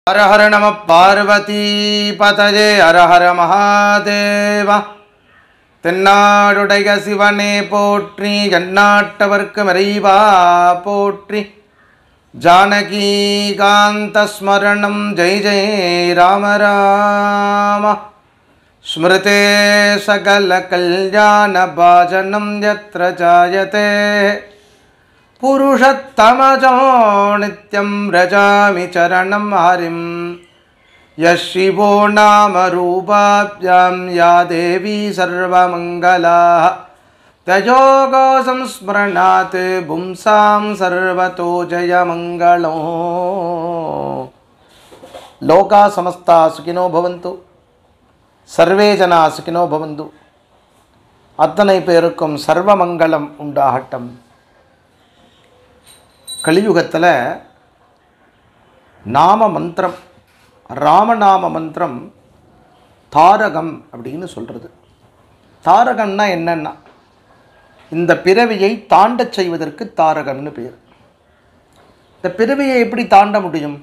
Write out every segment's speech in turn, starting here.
ஹர ஹர நம பார்வதி பதஜே ஹர ஹர மகாதேவா தென்னாடுடைய சிவனே போற்றி எந்நாட்டவர்க்கு மறைவா போற்றி ஜானகி காந்த ஸ்மரணம் ஜெய் ஜெய் ராம ராம ஸ்மிருதே சகல கல்யாண பாஜனம் யத்ர ஜாயதே पुरुषत्तमजो नित्यं व्रजामि चरणं हरिं यः शिवो नामरूपाभ्यां या देवी सर्वमङ्गलाः तयोगो संस्मरणात् पुंसां सर्वतो जयमङ्गलो लोका समस्ता सुखिनो भवन्तु சர்வே ஜனா சுகினோ பவந்து அத்தனை பேருக்கும் சர்வமங்கலம் உண்டாகட்டும் கலியுகத்தில் நாம மந்திரம் ராமநாம மந்திரம் தாரகம் அப்படின்னு சொல்கிறது தாரகம்னா என்னன்னா இந்த பிறவியை தாண்டச் செய்வதற்கு தாரகம்னு பேர் இந்த பிறவியை எப்படி தாண்ட முடியும்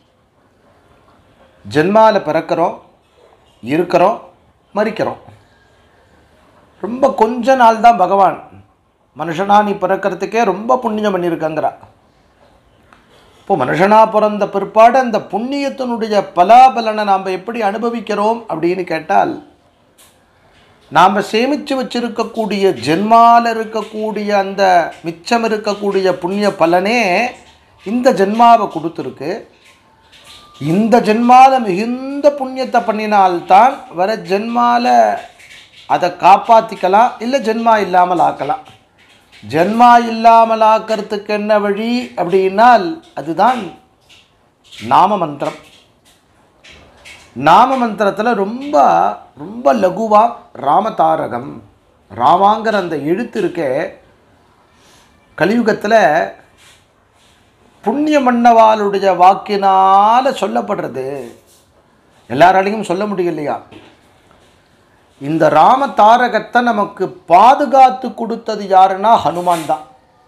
ஜென்மால பிறக்கிறோம் இருக்கிறோம் மறிக்கிறோம் ரொம்ப கொஞ்ச நாள் தான் பகவான் மனுஷனா நீ பிறக்கிறதுக்கே ரொம்ப புண்ணியம் பண்ணியிருக்கங்கிறா இப்போ மனுஷனா பிறந்த பிற்பாடு அந்த புண்ணியத்தினுடைய பலாபலனை நாம் எப்படி அனுபவிக்கிறோம் அப்படின்னு கேட்டால் நாம் சேமித்து வச்சிருக்கக்கூடிய ஜென்மால இருக்கக்கூடிய அந்த மிச்சம் இருக்கக்கூடிய புண்ணிய பலனே இந்த ஜென்மாவை கொடுத்துருக்கு இந்த ஜென்மால மிகுந்த புண்ணியத்தை பண்ணினால்தான் வர ஜென்மால அதை காப்பாற்றிக்கலாம் இல்லை ஜென்மா இல்லாமல் ஆக்கலாம் ஜென்மா இல்லாமல் ஆக்கிறதுக்கு என்ன வழி அப்படின்னால் அதுதான் நாம மந்திரம் நாம மந்திரத்தில் ரொம்ப ரொம்ப லகுவா ராமதாரகம் ராமாங்கிற அந்த எழுத்து இருக்கே கலியுகத்தில் புண்ணிய மன்னவாளுடைய வாக்கினால் சொல்லப்படுறது எல்லாராலையும் சொல்ல முடியலையா இந்த ராம தாரகத்தை நமக்கு பாதுகாத்து கொடுத்தது யாருன்னா ஹனுமான் தான்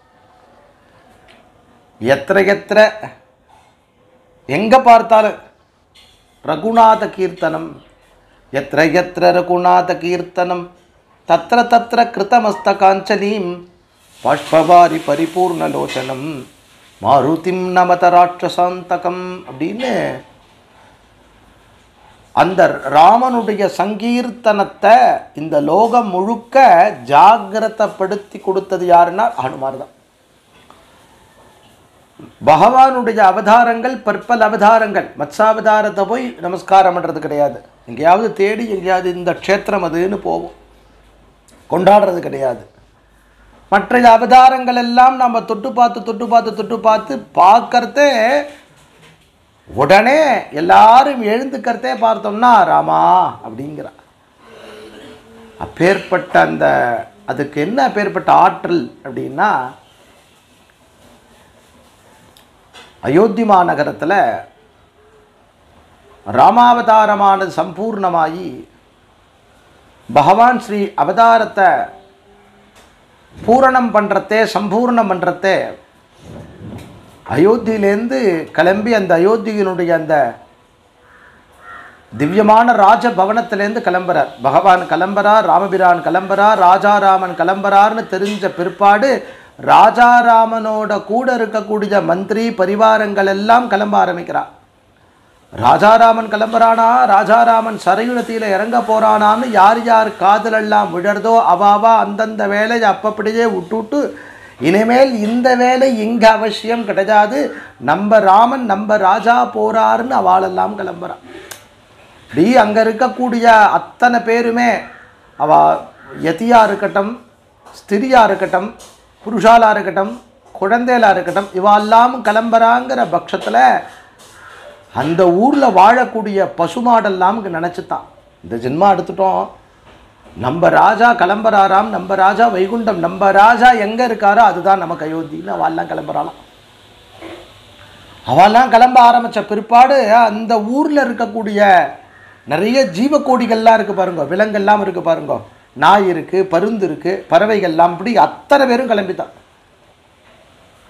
எத்திர எத்திர எங்கே பார்த்தாலும் ரகுநாத கீர்த்தனம் எத்திர எத்திர ரகுநாத கீர்த்தனம் தத்திர தத்திர கிருத்தமஸ்தகாஞ்சலீம் பாஷ்பவாரி பரிபூர்ணலோச்சனம் மாருதிம் நமத ராட்சசாந்தகம் அப்படின்னு அந்த ராமனுடைய சங்கீர்த்தனத்தை இந்த லோகம் முழுக்க ஜாகிரதப்படுத்தி கொடுத்தது யாருன்னா ஹனுமார் தான் பகவானுடைய அவதாரங்கள் பற்பல அவதாரங்கள் மத்சாவதாரத்தை போய் நமஸ்காரம் பண்ணுறது கிடையாது எங்கேயாவது தேடி எங்கேயாவது இந்த க்ஷேத்திரம் அதுன்னு போவோம் கொண்டாடுறது கிடையாது மற்ற அவதாரங்கள் எல்லாம் நம்ம தொட்டு பார்த்து தொட்டு பார்த்து தொட்டு பார்த்து பார்க்கறதே உடனே எல்லாரும் எழுந்துக்கிறதே பார்த்தோம்னா ராமா அப்படிங்கிறா அப்பேற்பட்ட அந்த அதுக்கு என்ன அப்பேற்பட்ட ஆற்றல் அப்படின்னா அயோத்தி மாநகரத்தில் ராமாவதாரமானது சம்பூர்ணமாகி பகவான் ஸ்ரீ அவதாரத்தை பூரணம் பண்ணுறதே சம்பூர்ணம் பண்ணுறதே அயோத்தியிலேருந்து கிளம்பி அந்த அயோத்தியினுடைய அந்த திவ்யமான ராஜபவனத்திலேருந்து கிளம்புறார் பகவான் கிளம்புறார் ராமபிரான் கிளம்புறார் ராஜாராமன் கிளம்புறார்னு தெரிஞ்ச பிற்பாடு ராஜாராமனோட கூட இருக்கக்கூடிய மந்திரி பரிவாரங்கள் எல்லாம் கிளம்ப ஆரம்பிக்கிறார் ராஜாராமன் கிளம்புறானா ராஜாராமன் சரையு நதியில் இறங்க போறானான்னு யார் யார் காதலெல்லாம் விழறதோ அவாவா அந்தந்த வேலையை அப்பப்படியே விட்டுவிட்டு இனிமேல் இந்த வேலை இங்கே அவசியம் கிடையாது நம்ம ராமன் நம்ம ராஜா போறாருன்னு அவளெல்லாம் கிளம்புறான் இப்படி அங்கே இருக்கக்கூடிய அத்தனை பேருமே அவ யதியா இருக்கட்டும் ஸ்திரியா இருக்கட்டும் புருஷாலா இருக்கட்டும் குழந்தைகளா இருக்கட்டும் இவெல்லாம் கிளம்புறாங்கிற பட்சத்தில் அந்த ஊரில் வாழக்கூடிய பசுமாடெல்லாம் நினச்சித்தான் இந்த ஜென்மா எடுத்துட்டோம் நம்ம ராஜா கிளம்புறாராம் நம்ம ராஜா வைகுண்டம் நம்ம ராஜா எங்கே இருக்காரோ அதுதான் நமக்கு அயோத்தின்னு அவெல்லாம் கிளம்புறாளாம் அவெல்லாம் கிளம்ப ஆரம்பித்த பிற்பாடு அந்த ஊரில் இருக்கக்கூடிய நிறைய ஜீவக்கோடிகள்லாம் இருக்குது பாருங்க விலங்கெல்லாம் இருக்குது பாருங்க நாய் இருக்குது பருந்து இருக்குது பறவைகள்லாம் இப்படி அத்தனை பேரும் கிளம்பித்தான்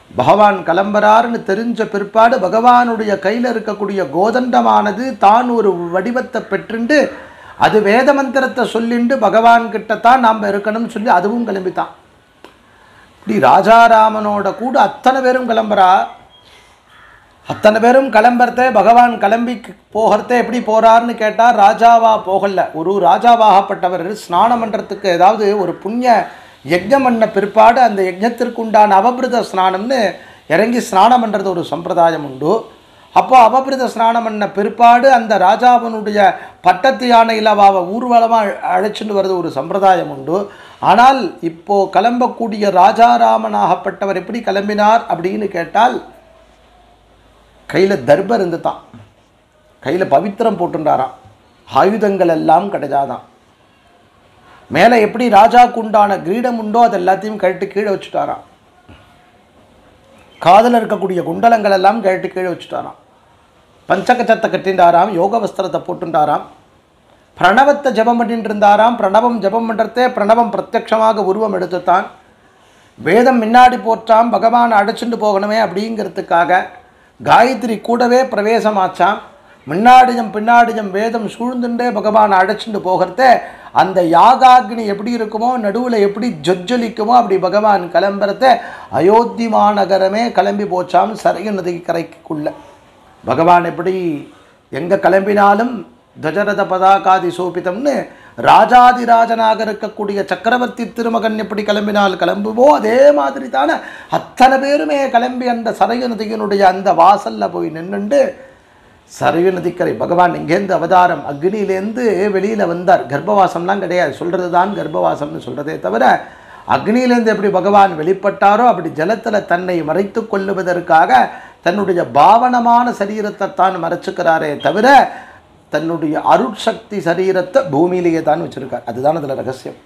பகவான் கிளம்புறாருன்னு தெரிஞ்ச பிற்பாடு பகவானுடைய கையில் இருக்கக்கூடிய கோதண்டமானது தான் ஒரு வடிவத்தை பெற்றுண்டு அது வேத மந்திரத்தை சொல்லிண்டு பகவான் கிட்டத்தான் நாம் இருக்கணும்னு சொல்லி அதுவும் கிளம்பித்தான் இப்படி ராஜாராமனோட கூட அத்தனை பேரும் கிளம்புறா அத்தனை பேரும் கிளம்புறதே பகவான் கிளம்பி போகிறதே எப்படி போறாருன்னு கேட்டால் ராஜாவா போகல ஒரு ராஜாவாகப்பட்டவர் ஸ்நானம் பண்ணுறதுக்கு ஏதாவது ஒரு புண்ணிய யஜ்ஞம் பண்ண பிற்பாடு அந்த யஜ்ஞத்திற்கு உண்டான அவபிருத ஸ்நானம்னு இறங்கி ஸ்நானம் பண்ணுறது ஒரு சம்பிரதாயம் உண்டு அப்போ அவபிருத ஸ்நானம் பண்ண பிற்பாடு அந்த ராஜாவனுடைய பட்டத்து யானையில் அவ ஊர்வலமாக அழைச்சிட்டு வர்றது ஒரு சம்பிரதாயம் உண்டு ஆனால் இப்போ கிளம்பக்கூடிய ராஜாராமனாகப்பட்டவர் எப்படி கிளம்பினார் அப்படின்னு கேட்டால் கையில் தர்பர் இருந்துதான் கையில் பவித்திரம் போட்டுண்டாராம் ஆயுதங்கள் எல்லாம் கிடைச்சாதான் மேலே எப்படி ராஜாக்கு உண்டான கிரீடம் உண்டோ அது எல்லாத்தையும் கழட்டி கீழே வச்சுட்டாராம் காதில் இருக்கக்கூடிய குண்டலங்கள் எல்லாம் கழட்டி கீழே வச்சுட்டாராம் பஞ்சகச்சத்தை கட்டிண்டாராம் யோக வஸ்திரத்தை போட்டுண்டாராம் பிரணவத்தை ஜெபம் பண்ணிட்டு இருந்தாராம் பிரணவம் ஜெபம் பண்ணுறதே பிரணவம் பிரத்யக்ஷமாக உருவம் எடுத்துத்தான் வேதம் முன்னாடி போற்றாம் பகவானை அடைச்சிட்டு போகணுமே அப்படிங்கிறதுக்காக காயத்ரி கூடவே பிரவேசமாச்சாம் முன்னாடியும் பின்னாடியும் வேதம் சூழ்ந்துட்டே பகவானை அடைச்சிட்டு போகிறதே அந்த யாகாக்னி எப்படி இருக்குமோ நடுவில் எப்படி ஜொஜ்ஜொலிக்குமோ அப்படி பகவான் கிளம்புறத அயோத்தி மாநகரமே கிளம்பி போச்சாம் சரையு நதி கரைக்குள்ள பகவான் எப்படி எங்கே கிளம்பினாலும் துவஜரத பதாகாதி சோபிதம்னு ராஜாதிராஜனாக இருக்கக்கூடிய சக்கரவர்த்தி திருமகன் எப்படி கிளம்பினால் கிளம்புவோ அதே மாதிரி தானே அத்தனை பேருமே கிளம்பி அந்த சரையு நதியினுடைய அந்த வாசல்ல போய் நின்றுண்டு சரையு நதிக்கரை பகவான் இங்கேருந்து அவதாரம் அக்னியிலேருந்து வெளியில் வந்தார் கர்ப்பவாசம்லாம் கிடையாது சொல்கிறது தான் கர்ப்பவாசம்னு சொல்கிறதே தவிர அக்னியிலேருந்து எப்படி பகவான் வெளிப்பட்டாரோ அப்படி ஜலத்தில் தன்னை மறைத்து கொள்ளுவதற்காக தன்னுடைய பாவனமான சரீரத்தை தான் மறைச்சுக்கிறாரே தவிர தன்னுடைய அருட்சக்தி சரீரத்தை பூமியிலேயே தான் வச்சிருக்கார் அதுதான் அதில் ரகசியம்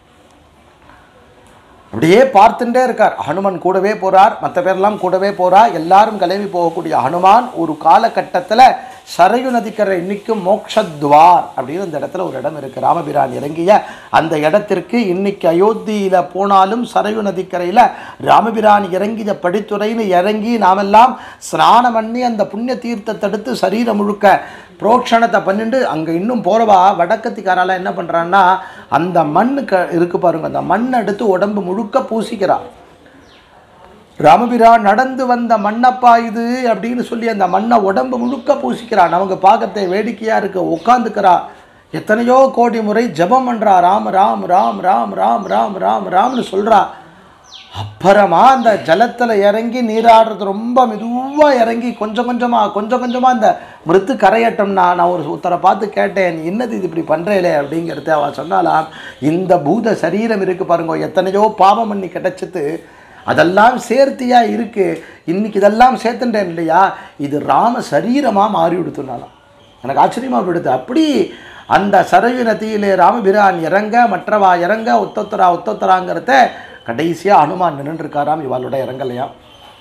அப்படியே பார்த்துட்டே இருக்கார் ஹனுமன் கூடவே போறார் மற்ற பேர்லாம் கூடவே போறா எல்லாரும் கிளம்பி போகக்கூடிய ஹனுமான் ஒரு காலகட்டத்தில் சரையு நதிக்கரை இன்னைக்கும் மோக்ஷத்வார் அப்படின்னு அந்த இடத்துல ஒரு இடம் இருக்கு ராமபிரான் இறங்கிய அந்த இடத்திற்கு இன்னைக்கு அயோத்தியில போனாலும் சரையு நதிக்கரையில் ராமபிரான் இறங்கிய படித்துறைன்னு இறங்கி நாமெல்லாம் ஸ்நானம் பண்ணி அந்த புண்ணிய தீர்த்தத்தை எடுத்து சரீரம் முழுக்க புரோக்ஷணத்தை பண்ணிட்டு அங்கே இன்னும் போகிறவா வடக்கத்திக்காரால என்ன பண்ணுறான்னா அந்த மண்ணு க இருக்கு பாருங்க அந்த மண்ணை எடுத்து உடம்பு முழுக்க பூசிக்கிறா ராமபிரான் நடந்து வந்த மண்ணப்பா இது அப்படின்னு சொல்லி அந்த மண்ணை உடம்பு முழுக்க பூசிக்கிறான் நமக்கு பார்க்கத்தை வேடிக்கையாக இருக்கு உட்காந்துக்கிறா எத்தனையோ கோடி முறை ஜெபம் பண்ணுறா ராம் ராம் ராம் ராம் ராம் ராம் ராம் ராம்னு சொல்கிறா அப்புறமா அந்த ஜலத்தில் இறங்கி நீராடுறது ரொம்ப மெதுவாக இறங்கி கொஞ்சம் கொஞ்சமாக கொஞ்சம் கொஞ்சமாக அந்த மிருத்து கரையட்டம்னா நான் ஒரு ஒருத்தரை பார்த்து கேட்டேன் "நீ என்னது இது இப்படி பண்ணுறேலே அப்படிங்கிறத அவள் சொன்னாலாம் இந்த பூத சரீரம் இருக்குது பாருங்க எத்தனையோ பாவம் பண்ணி கிடைச்சது அதெல்லாம் சேர்த்தியா இருக்கு இன்னைக்கு இதெல்லாம் சேர்த்துட்டேன் இல்லையா இது ராம சரீரமாக மாறி விடுத்துனாலாம் எனக்கு ஆச்சரியமாக விடுது அப்படி அந்த சரயு நதியிலே ராமபிரான் இறங்க மற்றவா இறங்க ஒத்தொத்தரா ஒத்தொத்தராங்கிறத கடைசியாக ஹனுமான் நின்றுருக்காராம் இவாளோட இறங்கலையாம்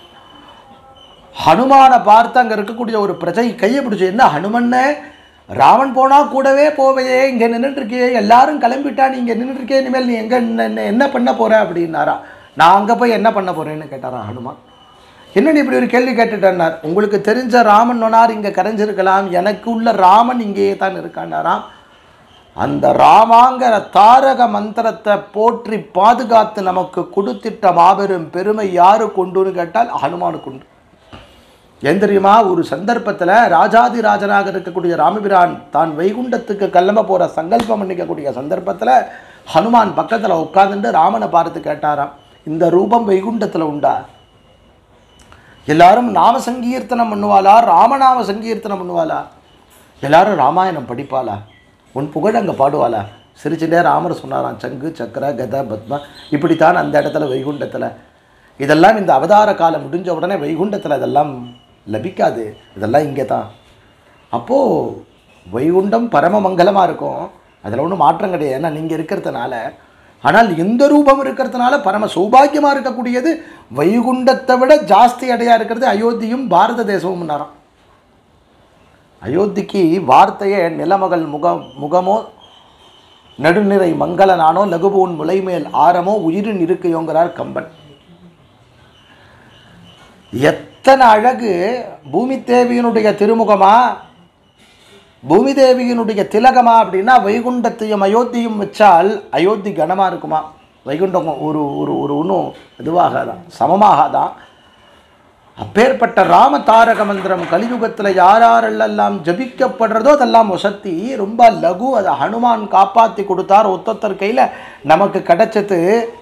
ஹனுமானை பார்த்து அங்கே இருக்கக்கூடிய ஒரு பிரஜை கையை பிடிச்சி என்ன ஹனுமன்னே ராவன் போனால் கூடவே போவையே இங்கே நின்றுட்டுருக்கியே எல்லாரும் கிளம்பிட்டா நீ இங்கே நின்றுட்டுருக்கே இனிமேல் நீ எங்கே என்ன பண்ண போகிற அப்படின்னாரா நான் அங்கே போய் என்ன பண்ண போகிறேன்னு கேட்டாரா ஹனுமான் என்ன நீ இப்படி ஒரு கேள்வி கேட்டுட்டேன்னார் உங்களுக்கு தெரிஞ்ச ராமன் நொனார் இங்கே கரைஞ்சிருக்கலாம் எனக்கு உள்ள ராமன் இங்கேயே தான் இருக்காண்டாராம் அந்த ராமாங்கிற தாரக மந்திரத்தை போற்றி பாதுகாத்து நமக்கு கொடுத்திட்ட மாபெரும் பெருமை யாரு கொண்டுன்னு கேட்டால் ஹனுமானுக்கு உண்டு ஏன் தெரியுமா ஒரு சந்தர்ப்பத்தில் ராஜாதி ராஜனாக இருக்கக்கூடிய ராமபிரான் தான் வைகுண்டத்துக்கு கிளம்ப போகிற சங்கல்பம் பண்ணிக்கக்கூடிய சந்தர்ப்பத்தில் ஹனுமான் பக்கத்தில் உட்காந்துட்டு ராமனை பார்த்து கேட்டாராம் இந்த ரூபம் வைகுண்டத்தில் உண்டா எல்லாரும் நாம சங்கீர்த்தனம் பண்ணுவாளா ராமநாம சங்கீர்த்தனம் பண்ணுவாளா எல்லாரும் ராமாயணம் படிப்பாளா உன் புகழ் அங்கே பாடுவாளா சிரிச்சுட்டே ராமர் சொன்னாராம் சங்கு சக்கர கத பத்ம இப்படித்தான் அந்த இடத்துல வைகுண்டத்தில் இதெல்லாம் இந்த அவதார காலம் முடிஞ்ச உடனே வைகுண்டத்தில் இதெல்லாம் லபிக்காது இதெல்லாம் இங்கே தான் அப்போது வைகுண்டம் பரம மங்கலமாக இருக்கும் அதில் ஒன்றும் மாற்றம் கிடையாது ஏன்னா நீங்கள் இருக்கிறதுனால ஆனால் இந்த ரூபம் இருக்கிறதுனால பரம சௌபாகியமாக இருக்கக்கூடியது வைகுண்டத்தை விட ஜாஸ்தி அடையாக இருக்கிறது அயோத்தியும் பாரத தேசமும் நேரம் அயோத்திக்கு வார்த்தையே நிலமகள் முக முகமோ நடுநிறை மங்களனானோ லகுபூன் முலைமேல் ஆரமோ உயிரின் இருக்கையோங்கிறார் கம்பன் எத்தனை அழகு பூமி தேவியினுடைய திருமுகமா பூமி தேவியினுடைய திலகமா அப்படின்னா வைகுண்டத்தையும் அயோத்தியும் வச்சால் அயோத்தி கனமாக இருக்குமா வைகுண்டம் ஒரு ஒரு ஒரு ஒன்றும் இதுவாகாதான் சமமாகாதான் அப்பேற்பட்ட ராம தாரக மந்திரம் கலியுகத்தில் யார் யாரெல்லாம் ஜபிக்கப்படுறதோ அதெல்லாம் வசத்தி ரொம்ப லகு அதை ஹனுமான் காப்பாற்றி கொடுத்தார் ஒத்தொத்தர் கையில் நமக்கு கிடைச்சது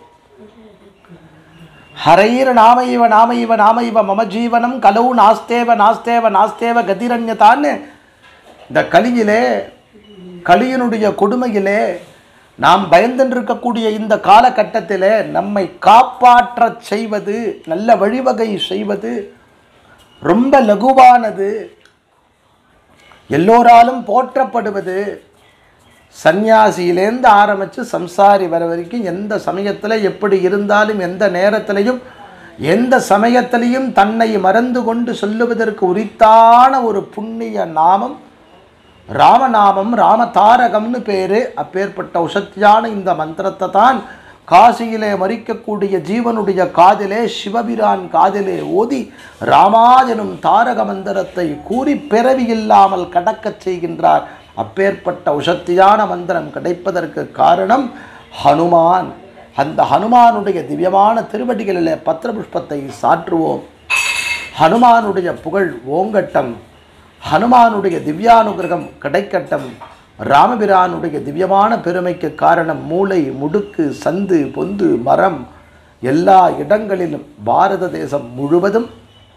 ஹரைர் நாம இவ நாம இவ நாம இவ மம ஜீவனம் கலவு நாஸ்தேவ நாஸ்தேவ நாஸ்தேவ கதிரண்யதான்னு இந்த கலியிலே கலியினுடைய கொடுமையிலே நாம் பயந்துட்டு இருக்கக்கூடிய இந்த காலகட்டத்திலே நம்மை காப்பாற்றச் செய்வது நல்ல வழிவகை செய்வது ரொம்ப லகுவானது எல்லோராலும் போற்றப்படுவது சந்நியாசியிலேருந்து ஆரம்பித்து சம்சாரி வர வரைக்கும் எந்த சமயத்தில் எப்படி இருந்தாலும் எந்த நேரத்திலையும் எந்த சமயத்திலையும் தன்னை மறந்து கொண்டு சொல்லுவதற்கு உரித்தான ஒரு புண்ணிய நாமம் ராமநாமம் ராமதாரகம்னு பேர் அப்பேற்பட்ட உசத்தியான இந்த மந்திரத்தை தான் காசியிலே மறிக்கக்கூடிய ஜீவனுடைய காதிலே சிவபிரான் காதிலே ஓதி ராமாயனும் தாரக மந்திரத்தை கூறி பிறவி இல்லாமல் கடக்கச் செய்கின்றார் அப்பேற்பட்ட உசத்தியான மந்திரம் கிடைப்பதற்கு காரணம் ஹனுமான் அந்த ஹனுமானுடைய திவ்யமான திருவடிகளிலே பத்திர புஷ்பத்தை சாற்றுவோம் ஹனுமானுடைய புகழ் ஓங்கட்டம் ஹனுமானுடைய திவ்யானுகிரகம் கிடைக்கட்டம் ராமபிரானுடைய திவ்யமான பெருமைக்கு காரணம் மூளை முடுக்கு சந்து பொந்து மரம் எல்லா இடங்களிலும் பாரத தேசம் முழுவதும்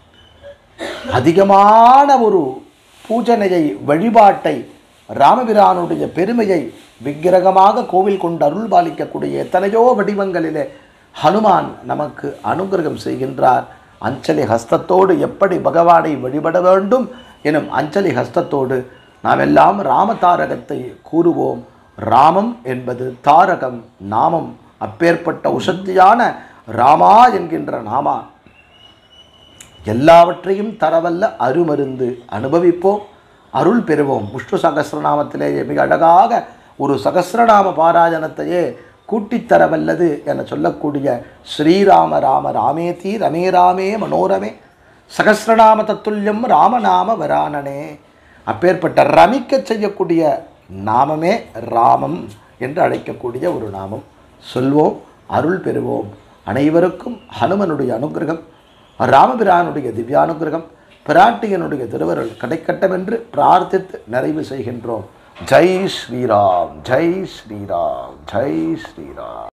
அதிகமான ஒரு பூஜனையை வழிபாட்டை ராமபிரானுடைய பெருமையை விக்கிரகமாக கோவில் கொண்டு அருள் பாலிக்கக்கூடிய எத்தனையோ வடிவங்களிலே ஹனுமான் நமக்கு அனுகிரகம் செய்கின்றார் அஞ்சலி ஹஸ்தத்தோடு எப்படி பகவானை வழிபட வேண்டும் எனும் அஞ்சலி ஹஸ்தத்தோடு நாம் எல்லாம் ராம தாரகத்தை கூறுவோம் ராமம் என்பது தாரகம் நாமம் அப்பேற்பட்ட உசத்தியான ராமா என்கின்ற நாமா எல்லாவற்றையும் தரவல்ல அருமருந்து அனுபவிப்போம் அருள் பெறுவோம் விஷ்ணு சகசிரநாமத்திலேயே மிக அழகாக ஒரு சகசிரநாம பாராயணத்தையே கூட்டித் தரவல்லது என சொல்லக்கூடிய ஸ்ரீராம ராம ராமேதி ரமே ராமே மனோரமே சகசிரநாம தத்துல்யம் ராமநாம வரானனே அப்பேற்பட்ட ரமிக்க செய்யக்கூடிய நாமமே ராமம் என்று அழைக்கக்கூடிய ஒரு நாமம் சொல்வோம் அருள் பெறுவோம் அனைவருக்கும் ஹனுமனுடைய அனுகிரகம் ராமபிரானுடைய திவ்யானுகிரகம் பிராட்டியனுடைய திருவருள் கிடைக்கட்டும் என்று பிரார்த்தித்து நிறைவு செய்கின்றோம் ஜெய் ஸ்ரீராம் ஜெய் ஸ்ரீராம் ஜெய் ஸ்ரீராம்